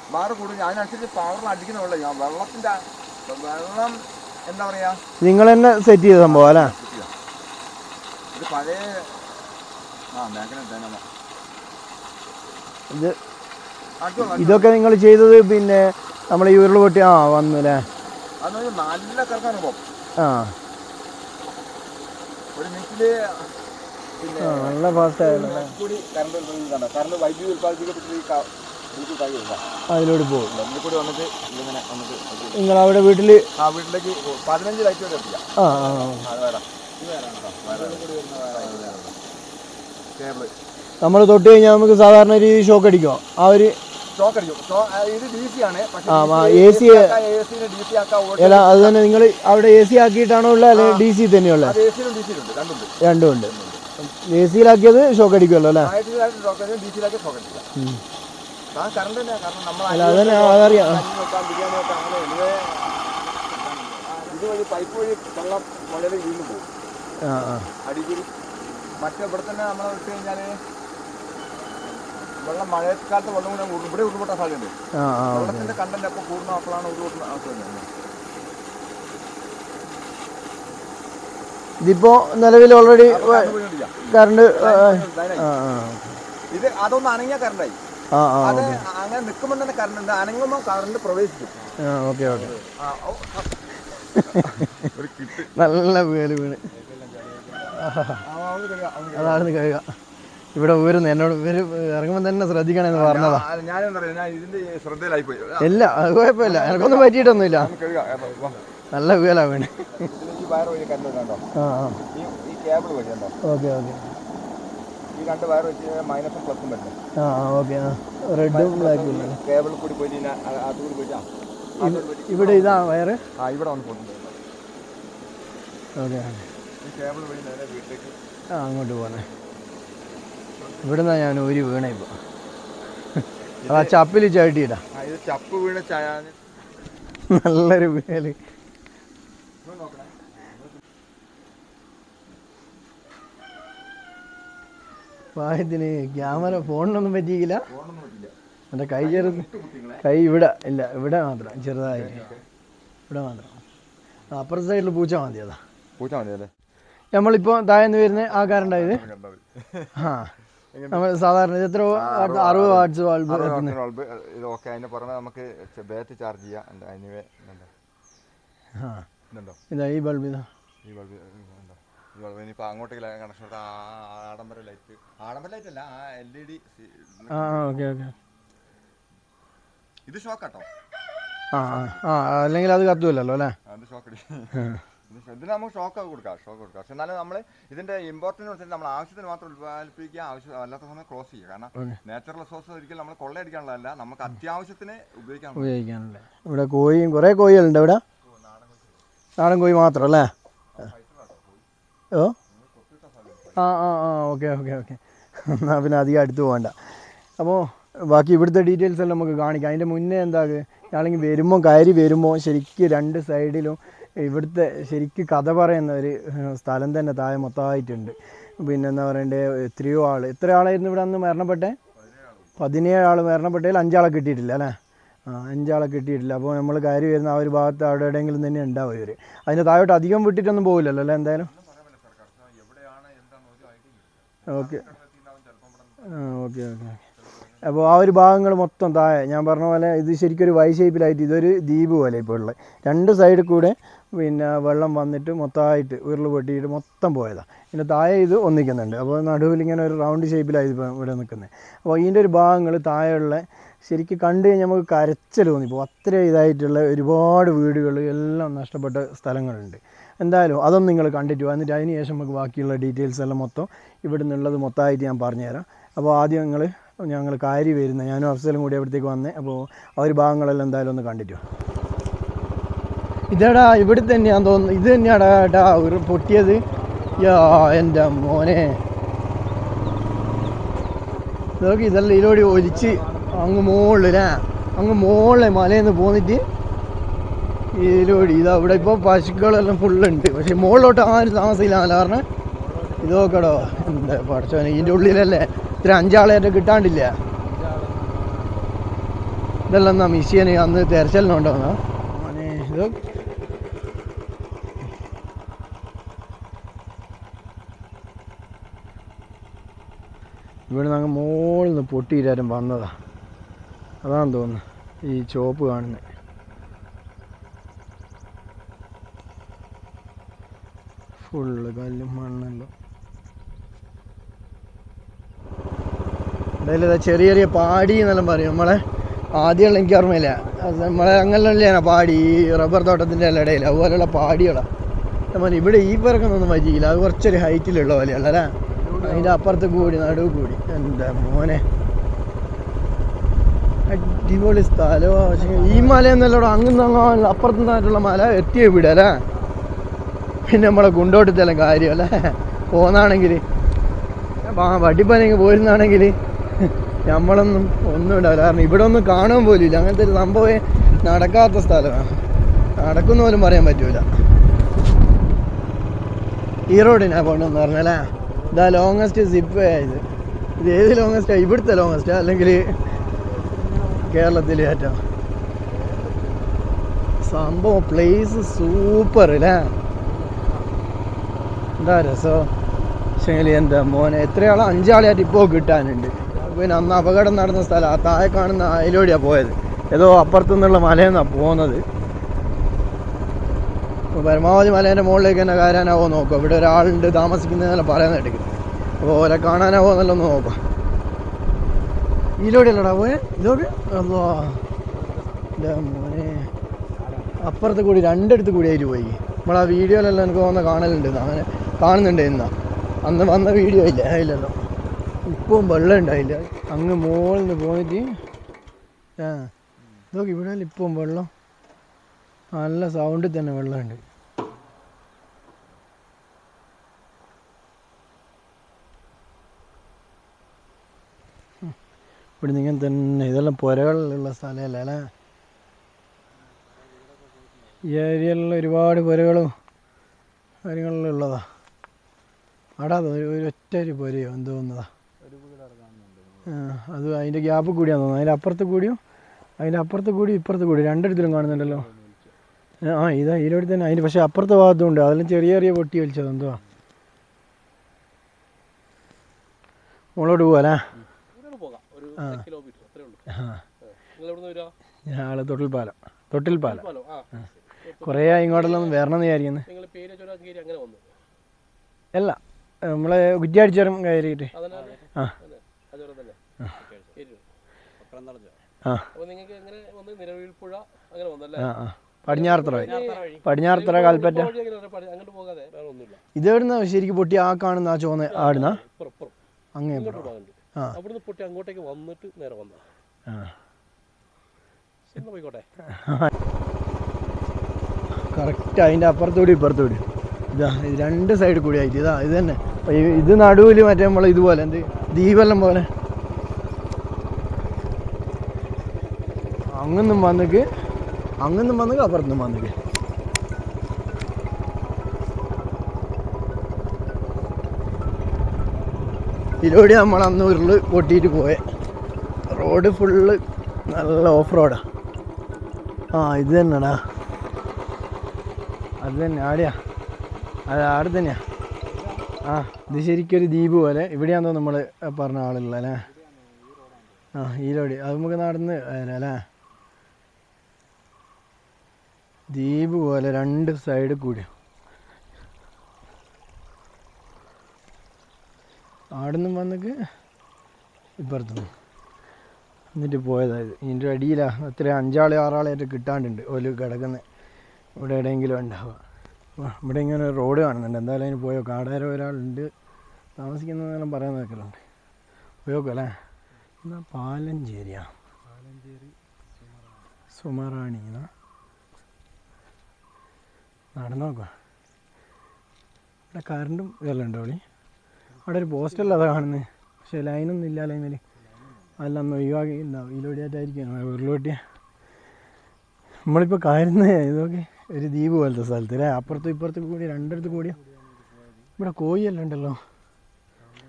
Bar കൂടും അതിനനുസരിച്ച് പവറിൽ അടിക്കുന്ന വെള്ളം ഞാൻ വെള്ളത്തിന്റെ വെള്ളം എന്താ പറയാ നിങ്ങൾ തന്നെ സെറ്റ് ചെയ്ത സംഭവം അല്ലേ കിട്ടിയ. ഇത് പഴയ ആ മേഖല ഡൈനാമോ ഇത് അടുത്തുള്ള ഇതൊക്കെ നിങ്ങൾ ചെയ്തത് പിന്നെ നമ്മൾ ഈ ഉരുൾ പൊട്ടി ആ വന്നു അല്ലേ അതൊരു നല്ല കറക്കാൻ അനുഭവം ആ ഒരു മിനിറ്റില് പിന്നെ ആ, നല്ല ഫാസ്റ്റ് ആയിരുന്നു കൂടി കറണ്ട് ഉൽപ്പാദിപ്പിക്കണ്ട കറണ്ട് വൈദ്യുതി ഉൽപ്പാദിപ്പിക്കപ്പെട്ട ഈ ക- ഇതിലേക്ക് കഴിയില്ല അതിലൂടെ പോകും ഇതിൽ കൂടി വന്നിട്ട് ഇതിങ്ങനെ വന്നിട്ട് ഇത് നിങ്ങൾ അവിടെ വീട്ടിൽ ആ വീട്ടിലേക്ക് പതിനഞ്ച് ലൈറ്റ് വരെ എത്തിക്കാം ആ ആ ആ. അത് വേറെ ഇത് വേറെ കേട്ടോ വയറാണ് കൂടി വരുന്ന വയറാണ് കേബിള് നമ്മൾ തൊട്ട് കഴിഞ്ഞാൽ നമുക്ക് സാധാരണ രീതി ഷോക്ക് അടിക്കുമോ ആ ഒരു ഷോക്ക് അടിക്കും ഷോ- ആ, ഇത് ഡി സി ആണ് പക്ഷേ ആ, ആ, A AC C D C ആക്കാം അല്ല അത് തന്നെ നിങ്ങൾ അവിടെ എ സി ആക്കിയിട്ടാണോ ഉള്ളത് അല്ലെങ്കിൽ ഡി സി തന്നെയുള്ളത് അത് എ സിയിലും ഡി സിയിലും ഉണ്ട് രണ്ടുണ്ട് രണ്ടും ഉണ്ട് എ സിയിലാക്കിയത് ഷോക്ക് അടിക്കുമല്ലോ അല്ലേ ആയിരത്തിലായിട്ട് ഷോക്ക് ഡി സിയിലൊക്കെ ഷോക്ക് അടിക്കില്ല ഉം. ആ കറണ്ട് തന്നെ കാരണം നമ്മൾ അല്ല അതന്നെ അതറിയാം കഞ്ഞി വെക്കാം ബിരിയാണി വെക്കാം അങ്ങനെ ഇതുവരെ ഇതുവഴി പൈപ്പ് വഴി വെള്ളം മുകളിൽ വീണ്ടും പോകും ആ ആ അടിക്കൂടി മറ്റേ ഇവിടെ തന്നെ നമ്മൾ വിട്ട് കഴിഞ്ഞാൽ വെള്ളം മഴക്കാലത്ത് വെള്ളം കൂടെ ഉരുൾ- ഇവിടെ ഉരുൾപൊട്ടാൻ സാധ്യതയുണ്ട് ആ ആ ഓക്കെ വെള്ളത്തിന്റെ കണ്ടന്റ് അപ്പോൾ കൂടുന്ന അപ്പോഴാണ് ഉരുൾപൊട്ടുന്ന അവസ്ഥ വരുന്നത് ഇതിപ്പോ നിലവിൽ ഓൾറെഡി അപ്പോൾ കറണ്ട് പോയിക്കൊണ്ടിരിക്കുക. കറണ്ട് ആ ഇതായി. ആ ആ ഇത് അതൊന്ന് അനങ്ങിയ കറണ്ടായി ആ ആ അത് അങ്ങനെ നിൽക്കുമ്പോൾ തന്നെ കറണ്ട് ഉണ്ട് അനങ്ങുമ്പോൾ കറണ്ട് പ്രവേശിക്കും ആ ഓക്കെ ഓക്കെ ആ, ഓ, ആ. ഒരു കിട്ട് നല്ല വീട് വീണ് ആ, അവന് കഴിയാം, അവന് കഴിയാം. അതാണ് കഴിയുക ഇവിടെ ഊരുന്നു എന്നോട് ഇവര് ഇറങ്ങുമ്പോൾ തന്നെ ശ്രദ്ധിക്കണമെന്ന് പറഞ്ഞതാ ആ, ഞാനെന്താ പറയാ ഞാൻ ഇതിന്റെ ശ്രദ്ധയിലായി പോയി ആ, ഇല്ല അത് കുഴപ്പമില്ല എനക്കൊന്നും പറ്റിയിട്ടൊന്നുമില്ല അവന് കഴിയാം. ആ, വാ. നല്ല വീല വീണ് ഇതിലേക്ക് വയർ വഴി കറണ്ട് കണ്ടോ ആ ആ ഈ ഈ കേബിൾ വഴി കണ്ടോ ഓക്കെ ഓക്കെ ഈ രണ്ട് വയർ വെച്ച് മൈനസും പ്ലസും വരുന്നത് ആ ആ ഓക്കെ ആ റെഡും ബ്ലാക്കും ഇല്ല കേബിൾ കൂടി പോയിട്ട് ഇതിനെ അ- അത് കൂടി പോയിട്ട് ആ, അത് വഴി- ഇവിടെ ഇതാ വയറ് ആ ഇവിടെ വന്ന് പോകുന്നുണ്ട് ഓക്കെ ഈ കേബിൾ വഴി നേരെ വീട്ടിലേക്ക് ആ അങ്ങോട്ട് പോന്നെ ഇവിടുന്നാ ഞാൻ ഊരി വീണ ഇപ്പൊ ആ ചപ്പിൽ ചവിട്ടിയിടാ ആ ഇത് ചപ്പ് വീണ ചായ നല്ലൊരു വേല് നോക്കണേ പായത്തിന് ക്യാമറ ഫോണിനൊന്നും പറ്റിയില്ല ഫോണൊന്നും പറ്റില്ല എൻ്റെ കൈ ചെറുത് കൈ ഇവിടെ ഇല്ല ഇവിടെ മാത്രം ചെറുതായിട്ട് ഇവിടെ മാത്രം ആ, അപ്പുറത്തെ സൈഡിൽ പൂച്ച മതിയതാ പൂച്ച മതി അല്ലേ നമ്മളിപ്പോൾ താഴെന്ന് വരുന്ന ആ കറണ്ടായത് കണ്ടത് ആ നമ്മൾ സാധാരണ ഇത് എത്ര വാട്ട്- അറുപത് വാട്ട്സ് ബൾബ് ബൾബ് ഇത് ഓക്കെ അതിന് പുറമെ നമുക്ക് ബാറ്റ് ചാർജ് ചെയ്യാം എന്താ അതിന് ആ ഇതുണ്ടോ ഇതാ ഈ ബൾബ് ഇതാ ഈ ബൾബ് ഉണ്ടോ ഈ ബൾബ് ഇനിയിപ്പോൾ അങ്ങോട്ടേക്ക് കണക്ഷൻ കൊടുത്ത ആ ആഡംബര ലൈറ്റ് ആഡംബര ലൈറ്റ് അല്ല ആ എൽ ഇ ഡി ആ ഓക്കെ ഓക്കെ ഇത് ഷോക്കാട്ടോ ആ ആ ആ അല്ലെങ്കിൽ അത് കത്തുമല്ലോ അല്ലേ അത് ഷോക്ക് അടി ഇത് ഷോ- ഇതിന് നമുക്ക് ഷോക്ക് കൊടുക്കാം ഷോക്ക് കൊടുക്കാം പക്ഷെ എന്നാലും നമ്മൾ ഇതിന്റെ ഇമ്പോർട്ടൻസ് വെച്ചാൽ നമ്മൾ ആവശ്യത്തിന് മാത്രം ഉത്പാദിപ്പിക്കുക ആവശ്യം അല്ലാത്ത സമയം ക്ലോസ് ചെയ്യുക കാരണം Okay. നാച്ചുറൽ റിസോഴ്സ് ഒരിക്കലും നമ്മൾ കൊള്ളയടിക്കാനുള്ളതല്ല നമുക്ക് അത്യാവശ്യത്തിന് ഉപയോഗിക്കാൻ ഉപയോഗിക്കാനല്ലേ ഇവിടെ കോഴിയും കുറേ കോഴികളുണ്ട് ഇവിടെ നാടൻ കോഴി മാത്രം അല്ലേ ഓ ആ ആ ആ ഓക്കെ ഓക്കെ ഓക്കെ എന്നാൽ പിന്നെ അധികം അടുത്ത് പോകണ്ട അപ്പോൾ ബാക്കി ഇവിടുത്തെ ഡീറ്റെയിൽസ് എല്ലാം നമുക്ക് കാണിക്കാം അതിൻ്റെ മുന്നേ എന്താ ഞാണെങ്കിൽ വരുമ്പോൾ കയറി വരുമ്പോൾ ശരിക്കും രണ്ട് സൈഡിലും ഇവിടുത്തെ ശരിക്കും കഥ പറയുന്ന ഒരു ഏഹ്, സ്ഥലം തന്നെ താഴെ മൊത്തമായിട്ടുണ്ട് പിന്നെ എന്താ പറയണ്ടേ എത്രയോ ആൾ എത്ര ആളായിരുന്നു ഇവിടെ അന്ന് മരണപ്പെട്ടെ പതിനേഴ് ആൾ മരണപ്പെട്ടതിൽ അഞ്ചാളെ കിട്ടിയിട്ടില്ല അല്ലേ ആ അഞ്ചാളെ കിട്ടിയിട്ടില്ല അപ്പോൾ നമ്മൾ കയറി വരുന്ന ആ ഒരു ഭാഗത്ത് അവിടെ എവിടെയെങ്കിലും തന്നെ ഉണ്ടാവും ഇവർ അതിൻ്റെ താഴോട്ട് അധികം വിട്ടിട്ടൊന്നും പോകില്ലല്ലോ അല്ലേ എന്തായാലും ഓക്കെ ആ ഓക്കെ ഓക്കെ അപ്പോൾ ആ ഒരു ഭാഗങ്ങൾ മൊത്തം താഴെ ഞാൻ പറഞ്ഞ പോലെ ഇത് ശരിക്കും ഒരു വൈ ഷേപ്പിലായിട്ട് ഇതൊരു ദ്വീപ് പോലെ ഇപ്പോൾ ഉള്ളത് രണ്ട് സൈഡിൽ കൂടെ പിന്നെ വെള്ളം വന്നിട്ട് മൊത്തമായിട്ട് ഉരുൾ പൊട്ടിയിട്ട് മൊത്തം പോയതാണ് ഇതിൻ്റെ താഴെ ഇത് ഒന്നിക്കുന്നുണ്ട് അപ്പോൾ നടുവിൽ ഇങ്ങനെ ഒരു റൗണ്ട് ഷേപ്പിലായി ഇപ്പോൾ ഇവിടെ നിൽക്കുന്നത് അപ്പോൾ ഇതിൻ്റെ ഒരു ഭാഗങ്ങൾ താഴെയുള്ള ശരിക്കും കണ്ടു കഴിഞ്ഞാൽ നമുക്ക് കരച്ചിൽ തോന്നിപ്പോൾ അത്ര ഇതായിട്ടുള്ള ഒരുപാട് വീടുകൾ എല്ലാം നഷ്ടപ്പെട്ട സ്ഥലങ്ങളുണ്ട് എന്തായാലും അതൊന്നും നിങ്ങൾ കണ്ടിട്ട് വാ. എന്നിട്ട് അതിന് ശേഷം നമുക്ക് ബാക്കിയുള്ള ഡീറ്റെയിൽസ് എല്ലാം മൊത്തം ഇവിടെ നിന്നുള്ളത് മൊത്തമായിട്ട് ഞാൻ പറഞ്ഞുതരാം അപ്പോൾ ആദ്യം നിങ്ങൾ ഞങ്ങൾ കാരി വരുന്ന ഞാനും അഫ്സലും കൂടി അവിടത്തേക്ക് വന്നേ അപ്പോൾ ആ ഒരു ഭാഗങ്ങളെല്ലാം എന്തായാലും ഒന്ന് കണ്ടിട്ട് വാ. ഇതെടാ ഇവിടെ തന്നെയാന്ന് തോന്നുന്നു ഇത് തന്നെയാടാ ഏട്ടാ ഒരു പൊട്ടിയത് യാ എൻ്റെ മോനെ നോക്കി ഇതെല്ലാം ഇതിലൂടെ ഒലിച്ച് അങ്ങ് മുകളിലേ അങ്ങ് മുകളിലെ മലയിൽ നിന്ന് പോന്നിട്ട് ഇതിലൂടെ ഇതാ ഇവിടെ ഇപ്പോൾ പശുക്കളെല്ലാം ഫുള്ളുണ്ട് പക്ഷെ മുകളിലോട്ട് ആരും താമസമില്ല കാരണം ഇത് നോക്കടോ എന്താ പഠിച്ചോനെ ഇതിൻ്റെ ഉള്ളിലല്ലേ ഇത്ര അഞ്ചാളെ കിട്ടാണ്ടില്ല ഇതെല്ലാം എന്നാ മിഷ്യന് അന്ന് തെരച്ചിലിനുണ്ടോന്നാ മോനെ ഇത് ഇവിടെ നിന്ന് അങ്ങ് മുകളിൽ നിന്ന് പൊട്ടിയിട്ടാരും വന്നതാ അതാന്ന് തോന്നുന്നു ഈ ചോപ്പ് കാണുന്നത് ഫുള്ള് കല്ലും മണ്ണെല്ലാം എന്തായാലും ഇതാ ചെറിയ ചെറിയ പാടി എന്നെല്ലാം പറയും നമ്മളെ ആദ്യമുള്ള എനിക്ക് ഓർമ്മയില്ല അത് നമ്മളെ അങ്ങനെയല്ലാണ് പാടി ഈ റബ്ബർ തോട്ടത്തിൻ്റെ എല്ലാം ഇടയിൽ അതുപോലെയുള്ള പാടികളാണ് നമ്മൾ ഇവിടെ ഈ പിറക്കൊന്നും പറ്റിയില്ല അത് കുറച്ചൊരു ഹൈറ്റിലുള്ള പോലെയുള്ള അല്ലേ അതിൻ്റെ അപ്പുറത്ത് കൂടി നടുവ് കൂടി എന്താ മോനെ അടിപൊളി സ്ഥലമാ പക്ഷേ ഈ മലയെന്നല്ലോ അങ്ങ് അപ്പുറത്തു നിന്നായിട്ടുള്ള മല എത്തിയ ഇവിടെ അല്ലേ പിന്നെ നമ്മളെ കുണ്ടോട്ടത്തെല്ലാം കാര്യം അല്ലേ പോന്നാണെങ്കിൽ വടിപ്പനെങ്കിൽ പോയിരുന്നാണെങ്കിൽ നമ്മളൊന്നും ഒന്നും ഉണ്ടാവില്ല കാരണം ഇവിടെ ഒന്നും കാണാൻ പോലും ഇല്ല അങ്ങനത്തെ ഒരു സംഭവമേ നടക്കാത്ത സ്ഥലമാണ് നടക്കുന്ന പോലും പറയാൻ പറ്റൂല ഈ റോഡിനാ പോകണമെന്ന് പറഞ്ഞല്ലേ ഇതാ ലോങ്ങസ്റ്റ് സിപ്പ് ഇത് ഇത് ഏത് ലോങ്ങസ്റ്റാ ഇവിടുത്തെ ലോങ്ങസ്റ്റാ അല്ലെങ്കിൽ കേരളത്തിലെ ഏറ്റവും സംഭവം പ്ലേസ് സൂപ്പർ അല്ലേ എന്താ രസം പക്ഷേ എന്താ മോനെ എത്രയാളോ അഞ്ചാളെയായിട്ട് ഇപ്പോൾ കിട്ടാനുണ്ട് പിന്നെ അന്ന് അപകടം നടന്ന സ്ഥലം ആ താഴെ കാണുന്ന അയലോടിയാണ് പോയത് ഏതോ അപ്പുറത്തു നിന്നുള്ള മലയിൽ നിന്നാണ് പോകുന്നത് അപ്പോൾ പരമാവധി മലേൻ്റെ മുകളിലേക്ക് തന്നെ കയറാനാവോ നോക്കുക ഇവിടെ ഒരാളുണ്ട് താമസിക്കുന്നതെന്നല്ല പറയാൻ കേട്ടിട്ട് അപ്പോൾ ഓരെ കാണാനാവോ എന്നല്ല ഒന്ന് നോക്കാം ഇതിലൂടെയല്ലടാ പോയെ ഇതോട് അല്ലോ എൻ്റെ മോനെ അപ്പുറത്ത് കൂടി രണ്ടിടത്ത് കൂടി ആയിട്ട് പോയി നമ്മളാ വീഡിയോയിലെല്ലാം എനിക്ക് തോന്നുന്ന കാണലുണ്ട് അങ്ങനെ കാണുന്നുണ്ട് ഇന്നാ അന്ന് വന്ന വീഡിയോ ഇല്ല ഇല്ലല്ലോ ഇപ്പം വെള്ളം ഉണ്ടായില്ല അങ്ങ് മുകളിൽ നിന്ന് പോയിട്ട് ആ ഇതൊക്കെ ഇവിടെ ഇപ്പം വെള്ളം നല്ല സൗണ്ടിൽ തന്നെ വെള്ളമുണ്ട് ഉം. ഇവിടുന്ന് ഇങ്ങനെ തന്നെ ഇതെല്ലാം പുരകളിലുള്ള സ്ഥലമല്ല അല്ലേ ഈ ഏരിയയിലുള്ള ഒരുപാട് പുരകളും കാര്യങ്ങളിലും ഉള്ളതാ അവിടെ അത് ഒരു ഒരൊറ്റ ഒരു പുരയോ എന്തോ ഒന്നതാ ആ, അത് അതിൻ്റെ ഗ്യാപ്പ് കൂടിയാന്ന് തോന്നുന്നു അതിൻ്റെ അപ്പുറത്ത് കൂടിയും അതിൻ്റെ അപ്പുറത്ത് കൂടി ഇപ്പുറത്ത് കൂടി രണ്ടിടത്തിലും കാണുന്നുണ്ടല്ലോ ആ ഇതാ ഇതിലൂടെ തന്നെ അതിൻ്റെ പക്ഷേ അപ്പുറത്തെ ഭാഗത്തും ഉണ്ട് അതെല്ലാം ചെറിയ ചെറിയ പൊട്ടി വലിച്ചത് എന്തുവാ മുകളോട്ട് പോവാലേ ഇവിടെയാണ് പോകാം ഒരു ആ. കിലോമീറ്റർ അത്രേ ഉള്ളൂ ആ നിങ്ങൾ എവിടെ നിന്ന് വരിക ഞങ്ങൾ തൊട്ടിൽപ്പാലം തൊട്ടിൽപ്പാലം പാലോ ആ കുറേ ആയി ഇങ്ങോട്ടെല്ലാം ഒന്ന് വരണം എന്ന് വിചാരിക്കുന്നു നിങ്ങൾ പേര് ചൊരാങ്കേരി അങ്ങനെ വന്നു അല്ല നമ്മളെ കുറ്റിയാടിച്ചേരം കയറിയിട്ട് അതന്നെ ആ. അതുപോലെ തന്നെ ശരി ആ അപ്പോൾ നിങ്ങൾക്ക് എങ്ങനെ വന്ന് നിലവിൽപ്പുഴ അങ്ങനെ വന്നല്ലേ ആ ആ പടിഞ്ഞാറത്തറ വഴി പടിഞ്ഞാറത്തറ കൽപ്പറ്റ വഴി എങ്ങനെ വരാം? പടി- അങ്ങോട്ട് പോകാതെ വേറെ ഒന്നുമില്ല ഇതെവിടുന്ന ശരിക്കും പൊട്ടി ആ കാണുന്ന ആ ചോന്ന ആടുന്ന ഇപ്പുറം ഇപ്പുറം അങ്ങേ ഇങ്ങോട്ട് പോകാനുണ്ട് ആ. അവിടുന്ന് പൊട്ടി അങ്ങോട്ടേക്ക് വന്നിട്ട് നേരെ വന്ന ആ എന്നാ പോയിക്കോട്ടെ കറക്റ്റ് അതിൻ്റെ അപ്പുറത്തൂടി ഇപ്പുറത്തൂടി ഇതാ ഇത് രണ്ട് സൈഡ് കൂടി ആയിട്ട് ഇതാ ഇത് തന്നെ അപ്പൊ ഈ- ഇത് നടുവിൽ മറ്റേ നമ്മൾ ഇതുപോലെ എന്ത് ദീപെല്ലാം പോലെ അങ്ങൊന്നും വന്നിക്ക് അങ്ങൊന്നും വന്നിക്ക് അപ്പുറത്തുനിന്നും വന്നിക്ക് ഇതിലൂടെ നമ്മൾ അന്ന് ഉരുള് പൊട്ടിയിട്ട് പോയെ റോഡ് ഫുള്ള് നല്ല ഓഫ് റോഡാ ആ ഇത് തന്നെടാ അത് തന്നെ ആടെയാ അത് ആടെ തന്നെയാ ആ ഇത് ശരിക്കും ഒരു ദ്വീപ് പോലെ ഇവിടെയാണെന്നോ നമ്മൾ പറഞ്ഞ ആളുള്ള അല്ലേ ആ ഈ റോഡ് അത് നമുക്ക് നടന്ന് വരാം അല്ലേ ദ്വീപ് പോലെ രണ്ട് സൈഡ് കൂടി ആടുന്നും വന്നിക്ക് ഇപ്പുറത്തുനിന്ന് എന്നിട്ട് പോയതായത് ഇതിൻ്റെ അടിയിലാ എത്ര അഞ്ചാളെ ആറാളായിട്ട് കിട്ടാണ്ടുണ്ട് ഓല് കിടക്കുന്നത് ഇവിടെ എവിടെയെങ്കിലും ഉണ്ടാവുക വാ, ഇവിടെ ഇങ്ങനെ ഒരു റോഡ് കാണുന്നുണ്ട് എന്തായാലും അതിന് പോയോ കാടാര ഒരാളുണ്ട് താമസിക്കുന്നതെല്ലാം പറയാൻ നിൽക്കലുണ്ട് പോയോക്കോ അല്ലേ എന്നാ പാലഞ്ചേരിയാ സുമറാണി എന്നാ നടന്നു നോക്കാം ഇവിടെ കറണ്ടും ഇതെല്ലാം ഉണ്ടോ വിളി അവിടെ ഒരു പോസ്റ്റല്ല അതാ കാണുന്നത് പക്ഷേ ലൈനൊന്നും ഇല്ല ലൈനിൽ അതെല്ലാം ഒന്ന് ഒഴിവാക്കി ഉണ്ടാവും ഇതിലൂടെയായിട്ടായിരിക്കും ഉരുളോട്ടിയ നമ്മളിപ്പോൾ കയറുന്നത് ഇതൊക്കെ ഒരു ദ്വീപ് പോലത്തെ സ്ഥലത്ത് അല്ലേ അപ്പുറത്തും ഇപ്പുറത്തും കൂടി രണ്ടിടത്ത് കൂടിയ ഇവിടെ കോഴിയെല്ലാം ഉണ്ടല്ലോ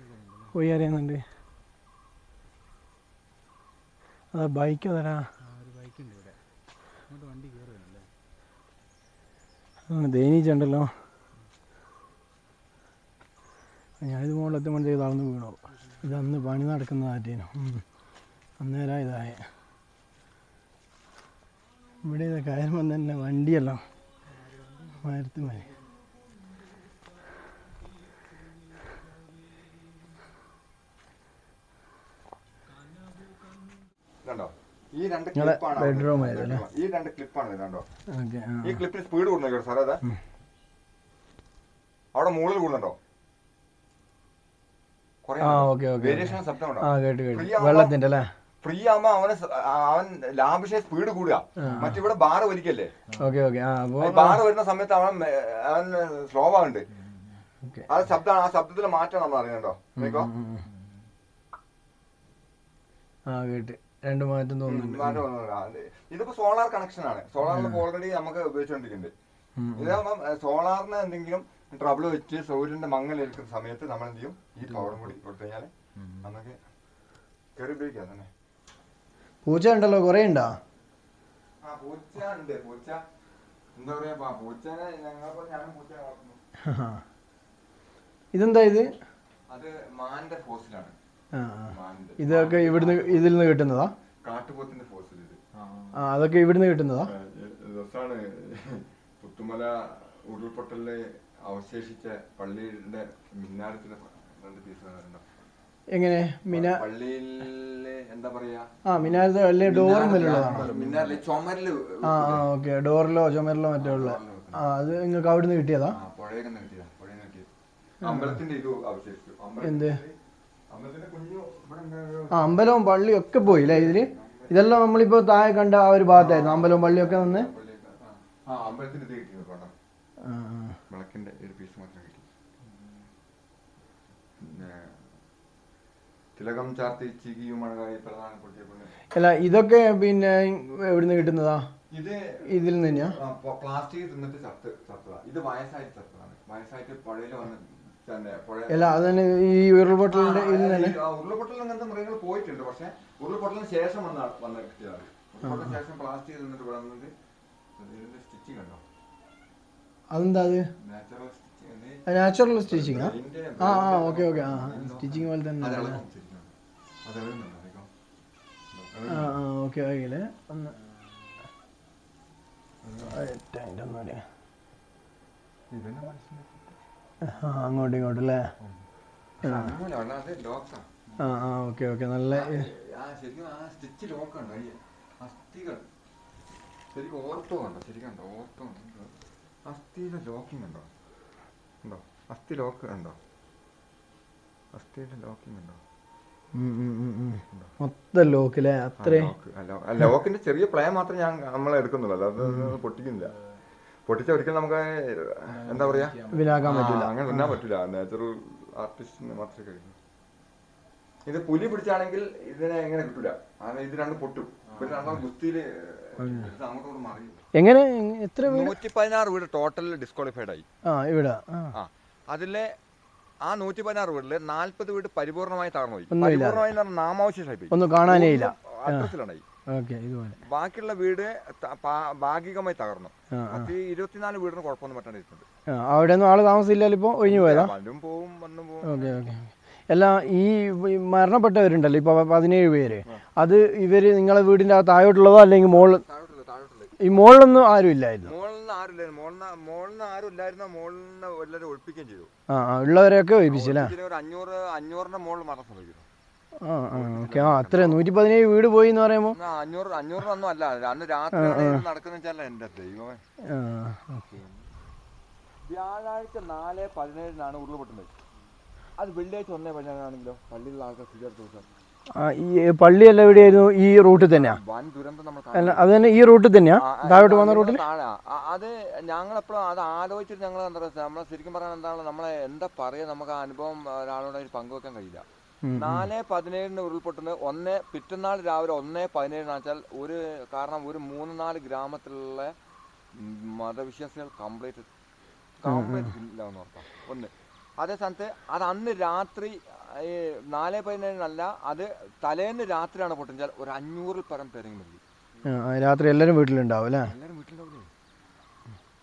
കോഴി അറിയുന്നുണ്ട് അതാ ബൈക്ക് അതരാ തേനീച്ചുണ്ടല്ലോ ഞാനിത് മുകളിലെത്തുമ്പോൾ ചെയ്ത് തളർന്ന് വീണു ഇത് അന്ന് പണി നടക്കുന്ന കാറ്റേനു അന്നേരം ഇതായ ഇവിടെ ഇത് കയറുമ്പം തന്നെ വണ്ടിയല്ലോ മരത്ത് മതി കണ്ടോ ഈ രണ്ട് നിങ്ങളെ ക്ലിപ്പാണ് bedroom ആയിരുന്നു അല്ലേ? ഈ രണ്ട് ക്ലിപ്പാണ് ഇത് കണ്ടോ ഓക്കെ ആ ഈ ക്ലിപ്പിന് സ്പീഡ് കൂടുന്നു സാറേ അതെ അവിടെ മുകളിൽ കൂടുന്നുണ്ടോ ആ ഓക്കെ ഓക്കെ വേരിയേഷൻ ശബ്ദം ഉണ്ടോ ആ കേട്ട് കേട്ട് Free ആവുമ്പോ- വെള്ളത്തിൻ്റെ അല്ലേ ഫ്രീ ആവുമ്പോ അവന് സ- ആ- അവൻ ലാഭിഷ സ്പീഡ് കൂടുക മറ്റിവിടെ ബാറ് വലിക്കല്ലേ ഓക്കെ ഓക്കെ ആ അപ്പോൾ ബാറ് വരുന്ന സമയത്ത് അവൻ മേ- അവൻ സ്ലോ ആവുന്നുണ്ട് ഓക്കെ ആ ശബ്ദമാണ് ആ ശബ്ദത്തിലെ മാറ്റം നമ്മൾ അറിയണ്ടോ കേക്കോ ആ കേട്ട് രണ്ട് മാറ്റം തോന്നുന്നുണ്ട് മാറ്റം വന്നതാ. അത് ഇതിപ്പോ സോളാർ കണക്ഷൻ ആണ് സോളാറിൽ ഓൾറെഡി നമുക്ക് ഉപയോഗിച്ചുകൊണ്ടിരിക്കുന്നുണ്ട് ഉം. ഇതാകുമ്പം സോളാറിന് എന്തെങ്കിലും ട്രബിൾ വെച്ച് സൂര്യന്റെ മങ്ങലേൽക്കുന്ന സമയത്ത് നമ്മൾ എന്ത് ചെയ്യും ഈ പവറും കൂടി കൊടുത്തു കഴിഞ്ഞാൽ നമുക്ക് കയറി ഉപയോഗിക്കാം തന്നെ പൂച്ച ഉണ്ടല്ലോ കുറേ ഉണ്ടോ ആ പൂച്ച ഉണ്ട് പൂച്ച എന്താ പറയാ പ- പൂച്ചനെ ഞങ്ങളിപ്പോ ഞാനും പൂച്ച വളർത്തുന്നു ഇതെന്താ ഇത് അത് മാന്റെ ഫോസിലാണ് ആ ആ. മാന്റെ ഇതൊക്കെ ഇവിടുന്ന് ഇതിൽ നിന്ന് കിട്ടുന്നതാ കാട്ടുപോത്തിന്റെ ഫോസിൽ ഇത് ആ അതൊക്കെ ഇവിടുന്ന് കിട്ടുന്നതാ രസാണ് പുത്തുമല ഉരുൾപൊട്ടലില് അവശേഷിച്ച പള്ളിയുടെ മിന്നാരത്തിന്റെ രണ്ട് പീസ് എങ്ങനെ മിന പള്ളിയിലെ എന്താ പറയാ ആ മിനാരത്തെ വലിയ ഡോറുമല്ലുള്ളതാണോ മിന്നാറിലെ ചുമരില് ആ ആ ഓക്കെ ഡോറിലോ ചുമരിലോ മറ്റോ ഉള്ള ആ അത് നിങ്ങൾക്ക് അവിടുന്ന് കിട്ടിയതാ ആ പുഴയിൽ നിന്ന് കിട്ടിയതാ പുഴയിൽ നിന്ന് കിട്ടിയത് അമ്പലത്തിന്റെ ഇത് അവശേഷിച്ചു എന്ത്? അമ്പലത്തിന്റെ അമ്പലത്തിന്റെ കുഞ്ഞു ഇവിടെ ഉണ്ടായ ആ അമ്പലവും പള്ളിയും ഒക്കെ പോയി അല്ലേ ഇതില് ഇതെല്ലാം നമ്മളിപ്പോ താഴെ കണ്ട ആ ഒരു ഭാഗത്തായിരുന്നു അമ്പലവും പള്ളിയും ഒക്കെ നിന്ന് പള്ളിയൊക്കെ, ആ. ആ അമ്പലത്തിന്റെ ഇത് കിട്ടിയത് കേട്ടോ ആ, ആ. വിളക്കിന്റെ ഒരു പീസ് മാത്രം കിട്ടി പിന്നെ തിലകം ചാർത്തി ചികിയും അഴകായി പ്രധാനപ്പെടുത്തിയ പെണ്ണ് അല്ല ഇതൊക്കെ പിന്നെ എവിടുന്ന് കിട്ടുന്നതാ ഇത് ഇതിൽ നിന്ന് തന്നെയാ ആ, പ- പ്ലാസ്റ്റിക് തിന്നിട്ട് ചത്ത് ചത്തതാ ഇത് വയസ്സായിട്ട് ചത്തതാണ് വയസ്സായിട്ട് പുഴയിൽ വന്ന് തന്നെ പുഴ അല്ല അത് തന്നെ ഈ ഉരുൾപൊട്ടലിന്റെ ഇതിൽ നിന്ന് തന്നെ ആ, ഉരുൾപൊട്ടലിൽ അങ്ങനത്തെ മൃഗങ്ങൾ പോയിട്ടുണ്ട് പക്ഷെ ഉരുൾപൊട്ടലിന് ശേഷം വന്ന വന്ന കിട്ടിയതാണ് ഉരുൾപൊട്ടലിന് ശേഷം പ്ലാസ്റ്റിക് തിന്നിട്ട് ഇവിടെ വന്നിട്ട് ഇതിന്റെ സ്റ്റിച്ചിങ് കണ്ടോ അതെന്താ അത് നാച്ചുറൽ സ്റ്റിച്ചിങ് നാച്ചുറൽ സ്റ്റിച്ചിങ് ആ ആ ഓക്കെ ഓക്കെ ആ സ്റ്റിച്ചിങ് പോലെ തന്നെ അത് ഉണ്ടല്ലേ? ഇളകും ശരിക്കും. അത് ഇളകുന്നുണ്ടോ? അധികം? ആ ആ ഓക്കെ ഓക്കെ ഒന്ന് ഒരൊറ്റ minute ഒന്നുകൂടി. ഇവനെ മനസ്സിലാക്കി. ആ അങ്ങോട്ടും ഇങ്ങോട്ടും അല്ലേ പക്ഷെ അതുപോലെ അല്ലാതെ ലോക്കാ. ആ ആ ഓക്കെ ഓക്കെ നല്ല ആ ശരിക്കും ആ സ്റ്റിച്ച് ലോക്കുണ്ടോ ഈ അസ്ഥികൾ ശരിക്കും ഓർത്തോ കണ്ടോ ശരിക്കും കണ്ടോ ഓർത്തോ കണ്ടോ അസ്ഥിയുടെ ലോക്കിംഗ് ഉണ്ടോ ഉണ്ടോ അസ്ഥി ലോക്ക് ഉണ്ടോ അസ്ഥിയുടെ ലോക്കിംഗ് ഉണ്ടോ ഉം, ഉം, ഉം, ഉം. മൊത്തം ലോക്കിലെ അത്രയും ലോക്കിന്റെ ചെറിയ പ്ലേ മാത്രം ഞാൻ നമ്മൾ എടുക്കുന്നുള്ളൂ അല്ലാതെ അത് പൊട്ടിക്കുന്നില്ല പൊട്ടിച്ച ഒരിക്കലും നമുക്ക് എന്താ പറയാ ഇതിലാക്കാൻ പറ്റില്ല ആ, അങ്ങനെ തിന്നാൻ പറ്റില്ല നാച്ചുറൽ ആർട്ടിസ്റ്റിന് മാത്രമേ കഴിയൂ ഇത് പുലി പിടിച്ചാണെങ്കിൽ ഇതിനെ എങ്ങനെ കിട്ടൂല കാരണം ഇത് രണ്ട് പൊട്ടും പിന്നെ രണ്ടാം ഗുസ്തിയില് ഇത് അങ്ങോട്ടും മറിയും എങ്ങനെ എത്ര വീട് നൂറ്റി പതിനാറ് വീട് ടോട്ടൽ ഡിസ്ക്വാളിഫൈഡ് ആയി ആ ഇവിടെ ആ ആ അതിലെ ആ നൂറ്റി പതിനാറ് വീട്ടില് നാല്പത് വീട് പരിപൂർണമായി തകർന്നു പോയി ഒന്നുമില്ല. പരിപൂർണമായി എന്ന് പറഞ്ഞാൽ നാമാവശേഷമായി പോയി ഒന്നും കാണാനേ ഇല്ല അഡ്രസ്സിലാണായി ഓക്കെ ഇതുപോലെ ബാക്കിയുള്ള വീട് ത- പാ- ഭാഗികമായി തകർന്നു ആ ആ അത് ഇരുപത്തിനാല് വീടിന് കുഴപ്പമൊന്നും പറ്റാണ്ടിരിക്കുന്നുണ്ട് ആ, അവിടെ ഒന്നും ആള് താമസമില്ലല്ലോ ഇപ്പോൾ ഒഴിഞ്ഞു പോയതാ വരും പോവും വന്നും പോവും ഓക്കെ ഓക്കെ അല്ല ഈ ഈ മരണപ്പെട്ടവരുണ്ടല്ലോ ഇപ്പോൾ പതിനേഴ് പേര് അത് ഇവര് നിങ്ങളെ വീടിൻ്റെ ആ താഴോട്ടുള്ളതോ അല്ലെങ്കിൽ മോളിൽ താഴോട്ടുള്ള താഴോട്ടുള്ള ഈ മോളിലൊന്നും ആരും ഇല്ലായിരുന്നു മോളിൽ നിന്ന് ആരുമില്ലായിരുന്നു മോളിൽ നിന്ന് മോളിൽ നിന്ന് ആരും ഇല്ലായിരുന്നു മോളിൽ നിന്ന് എല്ലാവരും ഒഴിപ്പിക്കുകയും ചെയ്തു ആ ആ ഉള്ളവരെയൊക്കെ ഒഴിപ്പിച്ചല്ലേ ഒഴിപ്പിച്ചിട്ട് ഒരു അഞ്ഞൂറ് അഞ്ഞൂറിന്റെ മുകളിൽ മരണം സംഭവിക്കുന്നു ആ ആ ഓക്കെ ആ അത്ര നൂറ്റി പതിനേഴ് വീട് പോയി എന്ന് പറയുമ്പോൾ എന്നാ അഞ്ഞൂറ് അഞ്ഞൂറിനൊന്നും അല്ല അന്ന് രാത്രിയാണ് ഇത് നടക്കുന്ന വെച്ചാൽ എന്റെ ദൈവമേ ആ ഓക്കെ വ്യാഴാഴ്ച നാല് പതിനേഴിനാണ് ഉരുൾപൊട്ടുന്നത് അത് വെള്ളിയാഴ്ച ഒന്നേ പതിനേഴാണെങ്കിലോ പള്ളിയിലുള്ള ആൾക്കാർ സ്വീകരിച്ച ദിവസം ആ ഈ പള്ളിയെല്ലാം എവിടെയായിരുന്നു ഈ റൂട്ടിൽ തന്നെയാ വൻ ദുരന്തം നമ്മൾ അല്ല അത് തന്നെ ഈ റൂട്ടിൽ തന്നെയാ ആ, ആ, താഴോട്ട് പോകുന്ന ഞങ്ങൾ റൂട്ടിൽ താഴെ. ആ, അത് ഞങ്ങളെപ്പോഴും അത് ആലോചിച്ചിട്ട് ഞങ്ങൾ എന്താ പറയുക നമ്മളെ ശരിക്കും പറയാൻ എന്താണ് നമ്മളെ എന്താ പറയുക നമുക്ക് ആ അനുഭവം ഒരാളോട് അതിൽ പങ്കുവെക്കാൻ കഴിയില്ല നാല് പതിനേഴിന് ഉരുൾപൊട്ടുന്നത് ഒന്ന് പിറ്റന്നാൾ രാവിലെ ഒന്ന് പതിനേഴിന് വെച്ചാൽ ഒരു കാരണം ഒരു മൂന്ന് നാല് ഗ്രാമത്തിലുള്ള ഉം, മതവിശ്വാസികൾ കംപ്ലീറ്റ് കംപ്ലീറ്റ് ഇല്ല എന്ന് ഓർക്കാം ഒന്ന് അതേ സ്ഥാനത്ത് അത് അന്ന് രാത്രി ഈ നാല് പതിനേഴിനല്ല അത് തലേന്ന് രാത്രിയാണ് പൊട്ടുന്നത് ഒരു അഞ്ഞൂറിൽ പരം പേരെങ്കിലും മതി ആ, ആ, രാത്രി എല്ലാവരും വീട്ടിലുണ്ടാവും അല്ലേ എല്ലാവരും വീട്ടിലുണ്ടാവില്ലേ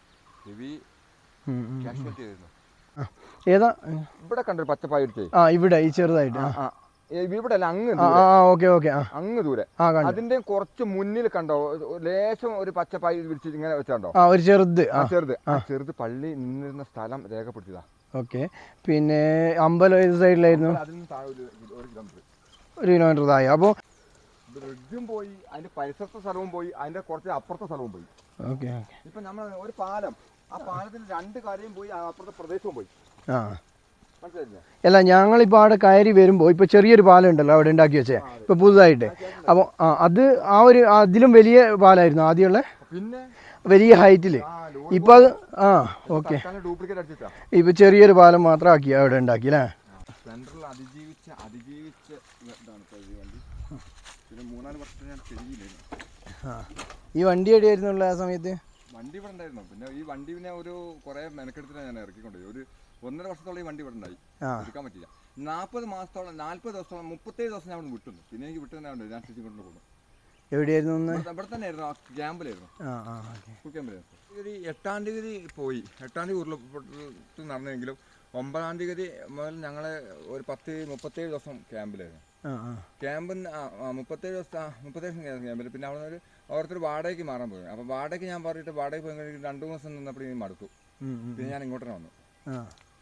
ഹെവി ഉം, ഉം. കാഷ്വാലിറ്റി ആയിരുന്നു ആ. ഏതാ ഇവിടെ കണ്ടൊരു പച്ചപ്പായ ഇടിച്ചേ ആ ഇവിടെ ഈ ചെറുതായിട്ട് ആ ആ ഏ, ഇവിടെ അല്ല അങ്ങ് ആ ദൂരെ. ആ ഓക്കെ ഓക്കെ ആ അങ്ങ് ദൂരെ ആ കണ്ടു അതിന്റെ കുറച്ച് മുന്നിൽ കണ്ടോ ഒരു ലേശം ഒരു പച്ചപ്പായി വിരിച്ച് ഇങ്ങനെ വെച്ചാണ്ടോ ആ ഒരു ചെറുത് ആ ആ ചെറുത് ആ ചെറുത് പള്ളി നിന്നിരുന്ന സ്ഥലം രേഖപ്പെടുത്തിയതാ ഓക്കെ പിന്നെ അമ്പലം ഏത് സൈഡിലായിരുന്നു അതിൽ നിന്ന് താഴെ ഒരു ഒരു കിലോമീറ്റർ ഒരു കിലോമീറ്റർ താഴെ അപ്പോൾ ബ്രിഡ്ജും പോയി അതിന്റെ പരിസരത്തെ സ്ഥലവും പോയി അതിന്റെ കുറച്ച് അപ്പുറത്തെ സ്ഥലവും പോയി ഓക്കെ ഓക്കെ ഇപ്പൊ നമ്മൾ ഒരു പാലം ആ പാലത്തിന് രണ്ട് കരയും പോയി ആ അപ്പുറത്തെ പ്രദേശവും പോയി ആ മനസ്സിലായില്ലേ അല്ല ഞങ്ങളിപ്പോൾ അവിടെ കയറി വരുമ്പോൾ ഇപ്പോൾ ചെറിയൊരു പാലം ഉണ്ടല്ലോ അവിടെ ഉണ്ടാക്കി വെച്ചേ ഇപ്പോൾ പുതുതായിട്ട് അപ്പോൾ ആ അത് ആ ഒരു അതിലും വലിയ പാലമായിരുന്നു ആദ്യമുള്ള പിന്നെ വലിയ ഹൈറ്റിൽ ആ ഇപ്പോൾ അത് ആ ഓക്കെ ഡ്യൂപ്ലിക്കേറ്റ് അടിച്ചിട്ടാ ഇപ്പോൾ ചെറിയൊരു പാലം മാത്രം ആക്കി അവിടെ ഉണ്ടാക്കി അല്ലേ സെൻട്രൽ അതിജീവിച്ച അതിജീവിച്ച ഇതാണ് ഇപ്പൊ ഈ വണ്ടി പിന്നെ മൂന്നാല് വർഷത്തിന് ഞാൻ ശരിയില്ലായിരുന്നു ആ ഈ വണ്ടി എവിടെയായിരുന്നുള്ള ആ സമയത്ത് വണ്ടി ഇവിടെ ഉണ്ടായിരുന്നു പിന്നെ ഈ വണ്ടി പിന്നെ ഒരു കുറെ മെനക്കെടുത്തിട്ടാണ് ഞാൻ ഇറക്കിക്കൊണ്ടുപോയി ഒരു ഒന്നര വർഷത്തോളം ഈ വണ്ടി ഇവിടെ ഉണ്ടായി ആ എടുക്കാൻ പറ്റില്ല നാൽപ്പത് മാസത്തോളം നാൽപ്പത് ദിവസത്തോളം മുപ്പത്തേഴ് ദിവസം ഞാൻ ഇവിടെ വിട്ടുന്നു പിന്നെ എനിക്ക് വിട്ടു തന്നെ ഉണ്ട് ഞാൻ തിരിച്ചു കൊണ്ട് പോകുന്നു എവിടെയായിരുന്നു ഒന്ന് ഇവിടെ ഇവിടെ തന്നെ ആയിരുന്നു ആ ക്യാമ്പിലായിരുന്നു ആ ആ ഓക്കെ സ്കൂൾ ക്യാമ്പിലായിരുന്നു ഒരു എട്ടാം തീയതി പോയി എട്ടാം തീയതി ഉരുളപ്പൊട്ടൽ നടന്നെങ്കിലും ഒമ്പതാം തീയതി മുതൽ ഞങ്ങൾ ഒരു പത്ത് മുപ്പത്തേഴ് ദിവസം ക്യാമ്പിലായിരുന്നു ആ ആ ക്യാമ്പിൽ മുപ്പത്തേഴ് ദിവസം ആ, മുപ്പത്തേഴ് ദിവസം ക്യാമ്പിൽ പിന്നെ അവിടെ നിന്ന് ഒരു ഓരോരുത്തർ വാടകയ്ക്ക് മാറാൻ പോയി അപ്പോൾ വാടകയ്ക്ക് ഞാൻ പറഞ്ഞിട്ട് വാടകയ്ക്ക് പോയി കഴിഞ്ഞ് രണ്ട് മൂന്ന് ദിവസം നിന്നപ്പോൾ ഇനി മടുത്തു ഉം, ഉം. പിന്നെ ഞാൻ ഇങ്ങോട്ട് തന്നെ വന്നു ആ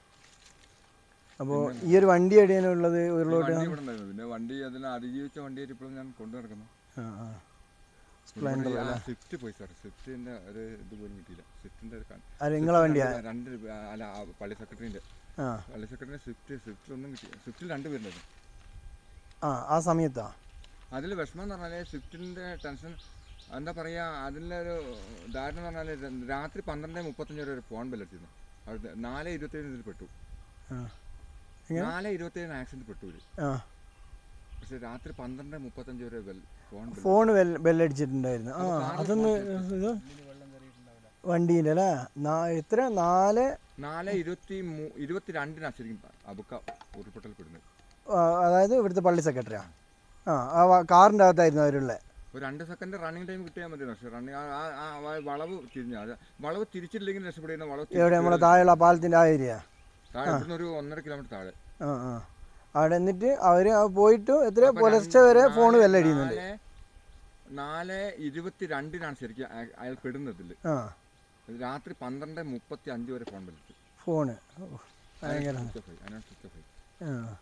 അപ്പോൾ ഈ ഒരു വണ്ടി എവിടെയാണ് ഉള്ളത് ഈ ഉരുളോട്ട് വണ്ടി ഇവിടെ ഉണ്ടായിരുന്നു പിന്നെ വണ്ടി അതിന് അതിജീവിച്ച വണ്ടിയായിട്ട് ഇപ്പോഴും ഞാൻ കൊണ്ടു നടക്കുന്നു ആ ആ സ്പ്ലെൻഡർ ഇവിടെ ഈ- ആ, സ്വിഫ്റ്റ് പോയി സാർ സ്വിഫ്റ്റിന്റെ ഒരു ഇത് പോലും കിട്ടിയില്ല സ്വിഫ്റ്റിന്റെ ഒരു കൺ- അത് നിങ്ങളെ വണ്ടിയാ രണ്ട് രണ്ട് രൂപ അല്ല ആ പള്ളി സെക്രട്ടറിന്റെ ആ പള്ളി സെക്രട്ടറിന്റെ സ്വിഫ്റ്റ് സ്വിഫ്റ്റിലൊന്നും കിട്ടി സ്വിഫ്റ്റിൽ രണ്ട് പേരുണ്ടായിരുന്നു ആ ആ സമയത്താ അതിൽ വിഷമം എന്ന് പറഞ്ഞാൽ സ്വിഫ്റ്റിന്റെ ടെൻഷൻ എന്താ പറയാ അതിലൊരു ധാരണ എന്ന് പറഞ്ഞാൽ രാത്രി പന്ത്രണ്ട് മുപ്പത്തഞ്ച് വരെ ഒരു ഫോൺ ബെല്ലടിച്ചിരുന്നു അവിടെ നാല് ഇരുപത്തേഴ് ഇതിൽ പെട്ടു ആ എങ്ങനെ? നാല് ഇരുപത്തേഴിന് ആക്സിഡന്റ് പെട്ടു ഇവര് ആ പക്ഷെ രാത്രി പന്ത്രണ്ട് മുപ്പത്തഞ്ച് വരെ bell phone bell phone bell ബെല്ലടിച്ചിട്ടുണ്ടായിരുന്നു ആ അതൊന്ന് ഇത് വണ്ടീൻ്റെ അല്ലേ നാ എത്ര നാല് നാല് ഇരുപത്തി മൂ ഇരുപത്തിരണ്ടിനാണ് ശരിക്കും അബുക്ക ഉരുൾപൊട്ടൽ പെടുന്നത് ആ, അതായത് ഇവിടുത്തെ പള്ളി സെക്രട്ടറിയാ ആ ആ വ- കാറിൻ്റെ അകത്തായിരുന്നു അവരുള്ളത് ഒരു രണ്ട് സെക്കൻഡ് റണ്ണിങ് ടൈം കിട്ടിയാൽ മതി പക്ഷേ റണ്ണിങ് ആ ആ വ- വളവ് തിരിഞ്ഞു അത് വളവ് തിരിച്ചില്ലെങ്കിൽ രക്ഷപ്പെടുന്ന വളവ് തിരിച്ച് എവിടെ നമ്മളെ താഴെയുള്ള ആ പാലത്തിൻ്റെ ആ ഏരിയ താഴെ ഇവിടുന്ന് ഒരു ഒന്നര കിലോമീറ്റർ താഴെ ആ ആ അവിടെ എന്നിട്ട് അവർ പോയിട്ട് എത്ര പുലർച്ചെ വരെ ഫോൺ ബെല്ലടിയുന്നുണ്ട് നാല് നാല് ഇരുപത്തിരണ്ടിനാണ് ശരിക്കും അയ- അയാൾ പെടുന്നതിൽ ആ രാത്രി പന്ത്രണ്ട് മുപ്പത്തി അഞ്ച് വരെ ഫോൺ വിളിച്ചു ഫോണ് ഭയങ്കര സ്വിച്ച് ഓഫ് ആയി അതിനാണ് സ്വിച്ച് ഓഫ് ആയി ആ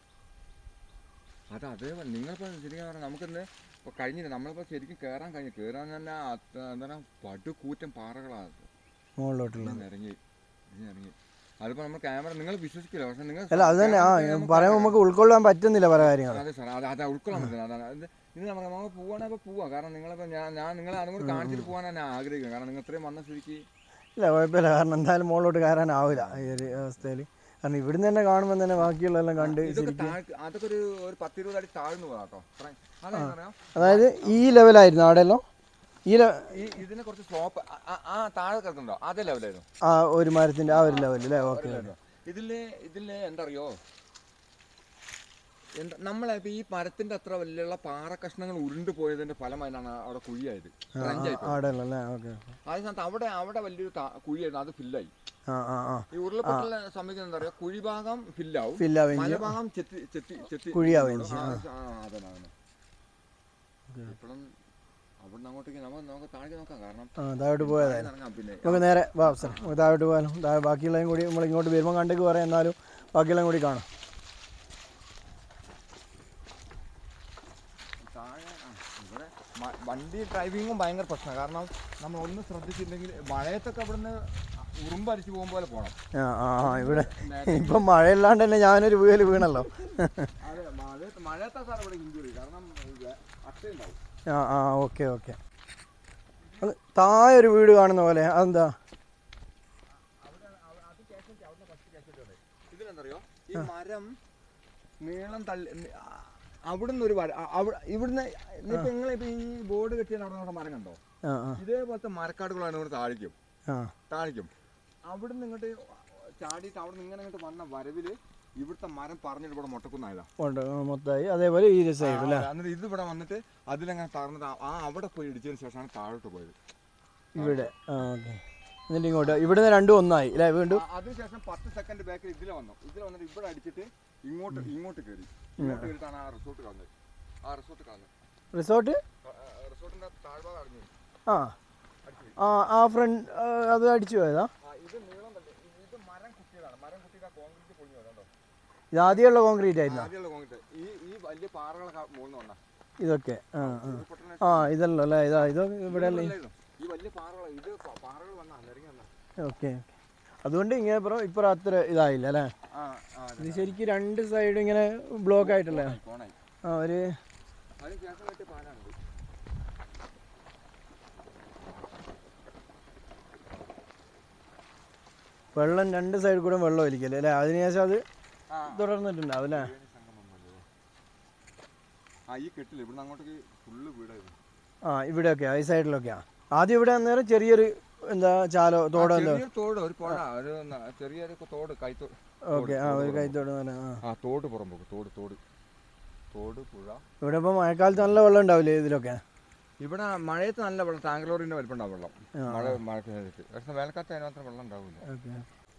അത് അതേ നിങ്ങളിപ്പോൾ ശരിക്കും പറഞ്ഞാൽ നമുക്കിന്ന് ഇപ്പോൾ കഴിഞ്ഞില്ല നമ്മളിപ്പോൾ ശരിക്കും കയറാൻ കഴിഞ്ഞു കയറാൻ തന്നെ അത് എന്താണ് പടുകൂറ്റൻ പാറകളാണ് മുകളിലോട്ടുള്ളത് ഇറങ്ങി ഇറങ്ങി അതിപ്പോൾ നമ്മൾ ക്യാമറ നിങ്ങൾ വിശ്വസിക്കില്ല പക്ഷെ നിങ്ങൾ അല്ല അത് തന്നെ ആ പറയുമ്പോൾ നമുക്ക് ഉൾക്കൊള്ളാൻ പറ്റുന്നില്ല പല കാര്യങ്ങൾ അതെ സാർ അത് അത് ഉൾക്കൊള്ളാൻ പറ്റില്ല അതാണ് ഇത് ഇത് നമ്മൾ നമ്മൾ പോവാണെങ്കിൽ ഇപ്പോൾ പോവാം കാരണം നിങ്ങളിപ്പോൾ ഞാൻ ഞാൻ നിങ്ങളെ അതും കൂടി കാണിച്ചിട്ട് പോകാനാണ് ഞാൻ ആഗ്രഹിക്കുന്നത് കാരണം നിങ്ങൾ ഇത്രയും വന്ന സ്ഥിതിക്ക് ഇല്ല കുഴപ്പമില്ല കാരണം എന്തായാലും മുകളിലോട്ട് കയറാനാവില്ല ഈ ഒരു അവസ്ഥയിൽ കാരണം ഇവിടുന്ന് തന്നെ കാണുമ്പോൾ തന്നെ ബാക്കിയുള്ളതെല്ലാം കണ്ട് ഇതൊക്കെ താഴ് അതൊക്കെ ഒരു ഒരു പത്തിരുപത് അടി താഴ്ന്നു പോകാം കേട്ടോ അതെന്താ പറയാം അതായത് ഈ ലെവലായിരുന്നു അവിടെയല്ലോ ഈ ലെ ഈ ഇതിനെ കുറച്ച് സ്ലോപ്പ് ആ താഴെ കിടക്കുന്നുണ്ടോ അതേ ലെവലായിരുന്നു ആ ഒരു മരത്തിൻ്റെ ആ ഒരു ലെവൽ അല്ലേ ഓക്കെ ഇതില് ഇതില് എന്താ അറിയോ എന്താ നമ്മളെ ഇപ്പൊ ഈ മരത്തിന്റെ അത്ര വലിയുള്ള പാറ കഷ്ണങ്ങൾ ഉരുണ്ടു പോയതിന്റെ ഫലമായിട്ടാണ് അവിടെ കുഴിയായത് ട്രെഞ്ചായി പോയത്. അവിടെ അല്ലേ ഓക്കെ അതേ സ്ഥാനത്ത് അവിടെ അവിടെ വലിയൊരു താ- കുഴിയായിരുന്നു അത് ഫില്ലായി ആ ആ ആ ഈ ഉരുളപ്പൊട്ടൽ സംഭവിക്കുന്നത് എന്താ പറയാ കുഴി ഭാഗം ഫില്ലാവും ഫില്ലാവുകയും ചെയ്യും മലഭാഗം ചെത്തി ചെത്തി ചെത്തി കുഴിയാവുകയും ആ, ചെയ്യും, ആ, അതന്നെ അതന്നെ ഇപ്പോഴും അവിടുന്ന് അങ്ങോട്ടേക്ക് നമുക്ക് നമുക്ക് താഴെ നോക്കാം കാരണം ആ താഴോട്ട് പോയതായിരുന്നു ഇറങ്ങാം പിന്നെ നമുക്ക് നേരെ വാ സാർ നമുക്ക് താഴോട്ട് പോകാനും താഴെ ബാക്കിയുള്ളതും കൂടി നമ്മൾ ഇങ്ങോട്ട് വരുമ്പോൾ കണ്ടേക്ക് പറയാം എന്നാലും ബാക്കിയുള്ളതും കൂടി കാണാം താഴെ ആ, ഇവിടെ മ- വണ്ടി ഡ്രൈവിങ്ങും ഭയങ്കര പ്രശ്നമാണ് കാരണം നമ്മൾ ഒന്ന് ശ്രദ്ധിച്ചില്ലെങ്കിൽ മഴയത്തൊക്കെ അവിടുന്ന് ഉറുമ്പരിച്ച് പോകും പോലെ പോകണം ആ ആ ആ ഇവിടെ ഇപ്പം മഴയില്ലാണ്ട് തന്നെ ഞാനൊരു വീല് വീണല്ലോ അതെ മഴയത്ത് മഴയത്തെ സാർ ഇവിടെ ഇഞ്ചുറി കാരണം അക്ഷയുണ്ടാവും ആ ആ ഓക്കെ ഓക്കെ അത് താഴെ ഒരു വീട് കാണുന്ന പോലെ അതെന്താ ഇതിലെന്തറിയോ ഈ മരം നീളം തള്ളി നി- ആ, അവിടുന്ന് ഒരു വര- ആ, അവി- ഇവിടുന്ന് ഇപ്പൊ നിങ്ങളിപ്പോ ഈ ബോർഡ് കെട്ടിയ അവിടെ നമ്മുടെ മരം കണ്ടോ ആ ആ ഇതേപോലത്തെ മരക്കാടുകളാണ് ഇവിടെ താഴിക്കും ആ താഴിക്കും അവിടുന്ന് ഇങ്ങോട്ട് ചാടിയിട്ട് അവിടെ നിന്ന് ഇങ്ങനെ ഇങ്ങോട്ട് വന്ന വരവില് ഇവിടുത്തെ മരം പറഞ്ഞിട്ട് ഇവിടെ മുട്ടക്കുന്നായതാ ഉണ്ട് ആ, മൊത്തമായി അതേപോലെ ഈ ഒരു സൈഡ് അല്ലേ ആ, എന്നിട്ട് ഇത് ഇവിടെ വന്നിട്ട് അതിലങ്ങനെ തറന്നിട്ട് ആ- ആ അവിടെ പോയി ഇടിച്ചതിന് ശേഷമാണ് താഴോട്ട് പോയത് ഇവിടെ ആ ഓക്കെ എന്നിട്ട് ഇങ്ങോട്ട് ഇവിടുന്ന് രണ്ടും ഒന്നായി അല്ലേ വീണ്ടും ആ, അതിനുശേഷം പത്ത് സെക്കൻഡ് ബാക്കിൽ ഇതിൽ വന്നു ഇതിൽ വന്നിട്ട് ഇവിടെ അടിച്ചിട്ട് ഇങ്ങോട്ട് ഇങ്ങോട്ട് കയറി ഇങ്ങോട്ട് കയറിയിട്ടാണ് ആ റിസോർട്ട് കാണുന്നത് ആ റിസോർട്ട് കാണുന്നത് റിസോർട്ട് റിസോർട്ടിന്റെ താഴ്ഭാഗം അടിഞ്ഞു ആ ആ ആ ഫ്രണ്ട് അത് അടിച്ചു പോയതാ ആ ഇത് നീളം തന്നെ ഇത് മരം കുത്തിയതാണ് മരം കുത്തിയിട്ട് കോൺക്രീറ്റ് പൊളിഞ്ഞു വന്നോ ഇത് ആദ്യമുള്ള കോൺക്രീറ്റ് ആയിരുന്നോ ആദ്യമുള്ള കോൺക്രീറ്റ് ഈ ഈ വലിയ പാറകളൊക്കെ മുകളിൽ വന്ന ഇതൊക്കെ ആ ആ ആ ഇതല്ലോ അല്ലേ ഇതാ ഇത് ഇവിടെ അല്ലേ ഈ വലിയ പാറകൾ ഇത് പ- പാറകൾ വന്ന നിരങ്ങി വന്ന ഓക്കെ അതുകൊണ്ട് ഇങ്ങനെ ഇപ്പുറം ഇപ്പുറം അത്ര ഇതായില്ല അല്ലേ ആ ആ ഇത് ശരിക്കും രണ്ട് സൈഡും ഇങ്ങനെ ബ്ലോക്ക് ആയിട്ടല്ലേ കോണായി ആ ഒരു അതിന് ശേഷം കെട്ടിയ പാലാണ് ഇത്. വെള്ളം രണ്ട് സൈഡിൽ കൂടെ വെള്ളം ഒലിക്കല്ലേ അല്ലേ അതിനുശേഷം അത് ആ തുടർന്നിട്ടുണ്ടാവും അല്ലേ ത്രിവേണി സംഗമം പോലെ. ആ ഈ കെട്ടില്ല ഇവിടുന്ന് അങ്ങോട്ടേക്ക് ഫുള്ള് വീടായിരുന്നു ആ ഇവിടെയൊക്കെ ഈ സൈഡിലൊക്കെയാ ആദ്യം ഇവിടെ അന്നേരം ചെറിയൊരു എന്താ ചാലോ തോടോ എന്തോ ചെറിയൊരു തോട് ഒരു പുഴ ഒരു ന- ചെറിയൊരു തോട് കൈത്തോട് ഓക്കെ ആ ഒരു കൈത്തോട് നല്ല ആ ആ തോട് പുറമ്പോക്ക് തോട് തോട് തോട് പുഴ ഇവിടെ ഇപ്പോൾ മഴക്കാലത്ത് നല്ല വെള്ളം ഉണ്ടാവില്ലേ ഇതിലൊക്കെ ഇവിടെ മഴയത്ത് നല്ല വെള്ളം ടാങ്കലോറിന്റെ വലിപ്പം ഉണ്ടാവും വെള്ളം മഴ മഴക്കാലത്ത് പക്ഷെ വേനൽക്കാലത്ത് അതിന് മാത്രം വെള്ളം ഉണ്ടാവില്ല ഓക്കെ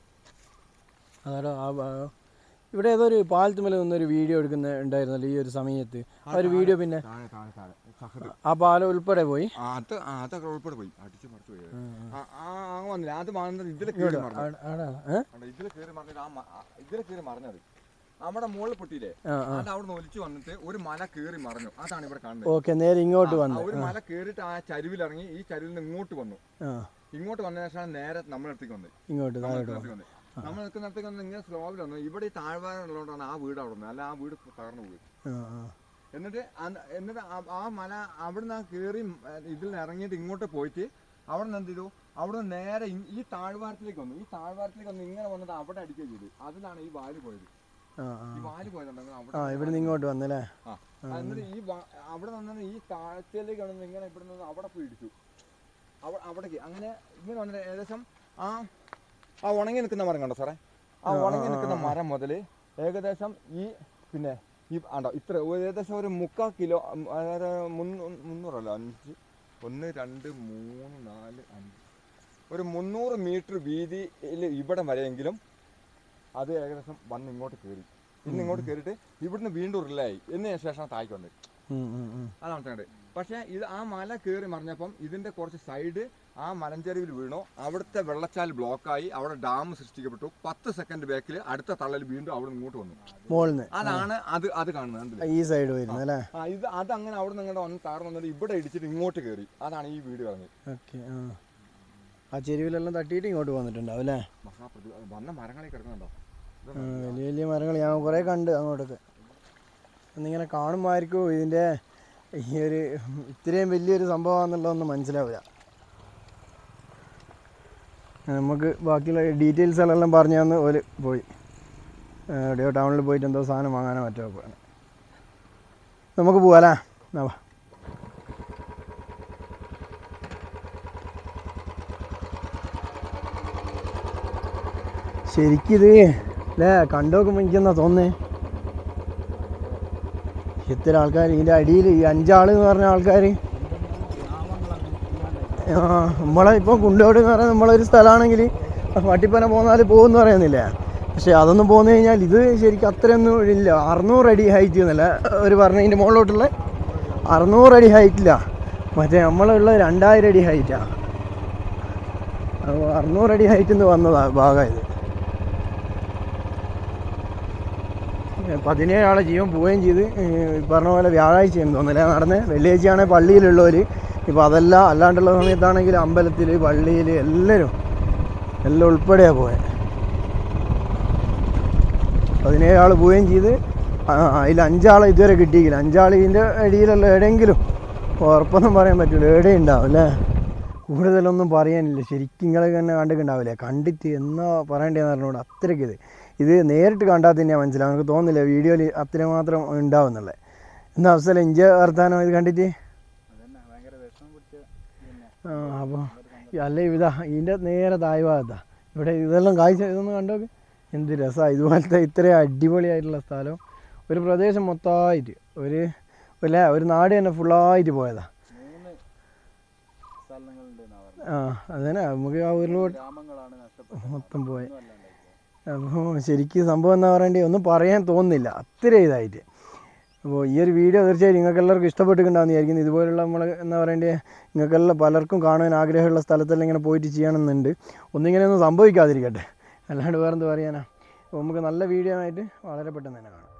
അതാടോ ആ ഭാഗം ഇവിടെ ഏതോ ഒരു പാലത്തുമല നിന്നൊരു വീഡിയോ എടുക്കുന്ന ഉണ്ടായിരുന്നല്ലോ ഈ ഒരു സമയത്ത് ആ ഒരു വീഡിയോ പിന്നെ താഴെ താഴെ താഴെ സഹദ് ആ പാലം ഉൾപ്പെടെ പോയി ആ അത് ആ അതൊക്കെ ഉൾപ്പെടെ പോയി അടിച്ച് മറിച്ച് പോയി ആ ആ ആ വന്നില്ല അത് വന്നത് ഇതിൽ കയറി മറിഞ്ഞു ആടെ- ആടെ ആണോ? ഏ? അവിടെ ഇതിൽ കയറി മറിഞ്ഞത് ആ മ- ആ ഇതിൽ കയറി മറിഞ്ഞത് നമ്മുടെ മുകളിൽ പൊട്ടിയില്ലേ ആ ആ അത് അവിടെ നിന്ന് ഒലിച്ചു വന്നിട്ട് ഒരു മല കയറി മറിഞ്ഞു അതാണ് ഇവിടെ കാണുന്നത് ഓക്കെ നേരെ ഇങ്ങോട്ട് ആ, വന്ന് ഒരു മല കയറിയിട്ട് ആ ചരുവിൽ ഇറങ്ങി ഈ ചരുവിൽ നിന്ന് ഇങ്ങോട്ട് വന്നു ആ ഇങ്ങോട്ട് വന്നതിന് ശേഷമാണ് നേരെ നമ്മളടുത്തേക്ക് വന്നത് ഇങ്ങോട്ട് താഴോട്ട് നമ്മളടുത്തേക്ക് വന്നത് നമ്മൾ നിൽക്കുന്നിടത്തേക്ക് വന്ന് ഇങ്ങനെ സ്ലോവിൽ വന്നു ഇവിടെ ഈ താഴ്വാരം ഉള്ളതുകൊണ്ടാണ് ആ വീട് അവിടെ വന്നത് അല്ല ആ വീട് തകർന്നു പോയി ആ ആ എന്നിട്ട് അന്ന് എന്നിട്ട് ആ- ആ മല അവിടുന്ന് ആ കയറി ഇതിൽ നിന്ന് ഇറങ്ങിയിട്ട് ഇങ്ങോട്ട് പോയിട്ട് അവിടെ നിന്ന് എന്ത് ചെയ്തു അവിടെ നിന്ന് നേരെ ഇ- ഈ താഴ്വാരത്തിലേക്ക് വന്നു ഈ താഴ്വാരത്തിലേക്ക് വന്ന് ഇങ്ങനെ വന്നിട്ട് അവിടെ അടിക്കുകയും ചെയ്തു അതിലാണ് ഈ വാല് പോയത് ആ ആ ഈ വാല് പോയതുണ്ടെങ്കിൽ ആ അവിടെ ഇവിടുന്ന് ഇങ്ങോട്ട് വന്നല്ലേ ആ എന്നിട്ട് ഈ വാ- അവിടെ നിന്ന് ഈ താഴ്ചയിലേക്ക് വന്ന് ഇങ്ങനെ ഇവിടെ നിന്ന് അവിടെ പോയി ഇടിച്ചു അവിടെ അവിടേക്ക് അങ്ങനെ ഇങ്ങനെ വന്നിട്ട് ഏകദേശം ആ ആ ഉണങ്ങി നിൽക്കുന്ന മരം കണ്ടോ സാറേ ആ ഉണങ്ങി നിൽക്കുന്ന മരം മുതൽ ഏകദേശം ഈ പിന്നെ ഈ ആണ്ടോ ഇത്ര ഒരു ഏകദേശം ഒരു മുക്കാൽ കിലോ ഉം, അതായത് മുന്നൂ- മുന്നൂറല്ല അഞ്ച് ഒന്ന് രണ്ട് മൂന്ന് നാല് അഞ്ച് ഒരു മുന്നൂറ് മീറ്റർ വീതിയിൽ ഇവിടം വരെയെങ്കിലും അത് ഏകദേശം വന്ന് ഇങ്ങോട്ട് കയറി ഇന്ന് ഇങ്ങോട്ട് കയറിയിട്ട് ഇവിടുന്ന് വീണ്ടും റിലായി എന്നതിന് ശേഷം തായ്ക്ക് വന്നത് ഉം, ഉം, ഉം. അതാണ് മനസ്സിലായത് പക്ഷേ ഇത് ആ മല കയറി മറിഞ്ഞപ്പം ഇതിന്റെ കുറച്ച് സൈഡ് ആ മലഞ്ചെരുവിൽ വീണു അവിടുത്തെ വെള്ളച്ചാൽ ബ്ലോക്കായി അവിടെ ഡാം സൃഷ്ടിക്കപ്പെട്ടു പത്ത് സെക്കൻഡ് ബാക്കിൽ അടുത്ത തള്ളൽ വീണ്ടും അവിടെ നിന്ന് ഇങ്ങോട്ട് വന്നു മോളിന്ന് അതാണ് അത് അത് കാണുന്നത് കണ്ടില്ലേ? ഈ സൈഡ് വരുന്നത് അല്ലേ ആ ഇത് അത് അങ്ങനെ അവിടെ നിന്ന് വന്ന് താഴ്ന്നു വന്നിട്ട് ഇവിടെ ഇടിച്ചിട്ട് ഇങ്ങോട്ട് കയറി അതാണ് ഈ വീഡിയോ ഇറങ്ങി ഓക്കെ ആ ആ ചെരുവിലെല്ലാം തട്ടിയിട്ട് ഇങ്ങോട്ട് വന്നിട്ടുണ്ടാവും അല്ലേ മഹാപ്രതി വന്ന മരങ്ങളിൽ കിടക്കുന്നുണ്ടോ ഇത് ആ, വലിയ വലിയ മരങ്ങൾ ഞാൻ കുറേ കണ്ട് അങ്ങോട്ടൊക്കെ ഒന്നിങ്ങനെ കാണുമ്പോഴായിരിക്കും ഇതിൻ്റെ ഈ ഒരു ഇത്രയും വലിയൊരു സംഭവമാണെന്നുള്ളതൊന്നും മനസ്സിലാവില്ല നമുക്ക് ബാക്കിയുള്ള ഡീറ്റെയിൽസുകളെല്ലാം പറഞ്ഞു തന്ന് ഓല് പോയി ആ, എവിടെയോ ടൗണിൽ പോയിട്ട് എന്തോ സാധനം വാങ്ങാനോ മറ്റോ പോയാണ് നമുക്ക് പോവാല്ലേ എന്നാ വാ. ശരിക്കിത് അല്ലേ കണ്ടു നോക്കുമ്പോൾ എനിക്കെന്നാ തോന്നേ ഇത്ര ആൾക്കാർ ഇതിൻ്റെ അടിയിൽ ഈ അഞ്ചാൾ എന്ന് പറഞ്ഞ ആൾക്കാർ ആ നമ്മളെ ഇപ്പോൾ കുണ്ടോട് എന്ന് പറയുന്ന നമ്മളൊരു സ്ഥലമാണെങ്കിൽ വട്ടിപ്പന പോന്നാൽ പോകുമെന്ന് പറയുന്നില്ല പക്ഷെ അതൊന്നും പോന്നു കഴിഞ്ഞാൽ ഇത് ശരിക്കും അത്രയൊന്നും ഇല്ല അറുന്നൂറ് അടി ഹൈറ്റ് എന്നല്ല ഒരു പറഞ്ഞതിൻ്റെ മുകളിലോട്ടുള്ള അറുന്നൂറ് അടി ഹൈറ്റില്ല മറ്റേ നമ്മളുള്ള രണ്ടായിരം അടി ഹൈറ്റാണ് അപ്പോൾ അറുന്നൂറ് അടി ഹൈറ്റിൽ നിന്ന് വന്നതാണ് ഭാഗം ഇത് പതിനേഴാളെ ജീവൻ പോവുകയും ചെയ്ത് ഏഹ് ഈ പറഞ്ഞ പോലെ വ്യാഴാഴ്ചയെന്ന് തോന്നില്ല നടന്ന് വെള്ളിയാഴ്ചയാണെങ്കിൽ പള്ളിയിലുള്ളവർ ഇപ്പോൾ അതല്ല അല്ലാണ്ടുള്ള സമയത്താണെങ്കിൽ അമ്പലത്തിൽ പള്ളിയിൽ എല്ലാവരും എല്ലാം ഉൾപ്പെടെയാണ് പോയത് പതിനേഴാൾ പോവുകയും ചെയ്ത് അതിൽ അഞ്ചാളെ ഇതുവരെ കിട്ടിയില്ല അഞ്ചാൾ ഇതിൻ്റെ ഇടയിലുള്ള എവിടെയെങ്കിലും ഉറപ്പൊന്നും പറയാൻ പറ്റില്ല എവിടെ ഉണ്ടാവും അല്ലേ കൂടുതലൊന്നും പറയാനില്ല ശരിക്കും നിങ്ങൾ തന്നെ കണ്ടിട്ടുണ്ടാവില്ലേ കണ്ടിട്ട് എന്നാ പറയേണ്ടതെന്ന് പറഞ്ഞുകൊണ്ട് അത്രയ്ക്ക് ഇത് ഇത് നേരിട്ട് കണ്ടാൽ തന്നെയാണ് മനസ്സിലാവും നമുക്ക് തോന്നുന്നില്ല വീഡിയോയിൽ അത്രമാത്രം ഉണ്ടാവും എന്നുള്ളത് എന്നാ അവസരം ഇഞ്ച വർത്താനം ഇത് കണ്ടിട്ട് ആ അപ്പോൾ അല്ല ഇതാ ഇതിൻ്റെ നേരെ തായ് ഭാഗത്താ ഇവിടെ ഇതെല്ലാം കാഴ്ച ഇതൊന്ന് കണ്ടോക്ക് എന്ത് രസമാണ് ഇതുപോലത്തെ ഇത്രയും അടിപൊളിയായിട്ടുള്ള സ്ഥലം ഒരു പ്രദേശം മൊത്തമായിട്ട് ഒരു അല്ല ഒരു നാട് തന്നെ ഫുള്ളായിട്ട് പോയതാ ആ അതന്നെ നമുക്ക് ആ ഉരുൾപൊട്ടൽ ഗ്രാമങ്ങളാണ് നഷ്ടപ്പെട്ടത് മൊത്തം പോയി ഒന്നും അല്ലാണ്ടായി അപ്പോൾ ശരിക്കും സംഭവം എന്താ പറയണ്ടേ ഒന്നും പറയാൻ തോന്നുന്നില്ല അത്ര ഇതായിട്ട് അപ്പോൾ ഈ ഒരു വീഡിയോ തീർച്ചയായും നിങ്ങൾക്ക് എല്ലാവർക്കും ഇഷ്ടപ്പെട്ടിട്ടുണ്ടാകുന്ന വിചാരിക്കുന്നു ഇതുപോലുള്ള നമ്മൾ എന്താ പറയണ്ടേ നിങ്ങൾക്കെല്ലാം പലർക്കും കാണാൻ ആഗ്രഹമുള്ള സ്ഥലത്തെല്ലാം ഇങ്ങനെ പോയിട്ട് ചെയ്യണമെന്നുണ്ട് ഒന്നിങ്ങനെയൊന്നും സംഭവിക്കാതിരിക്കട്ടെ അല്ലാണ്ട് വേറെന്ത് പറയാനാ അപ്പോൾ നമുക്ക് നല്ല വീഡിയോ ആയിട്ട് വളരെ പെട്ടെന്ന് തന്നെ കാണാം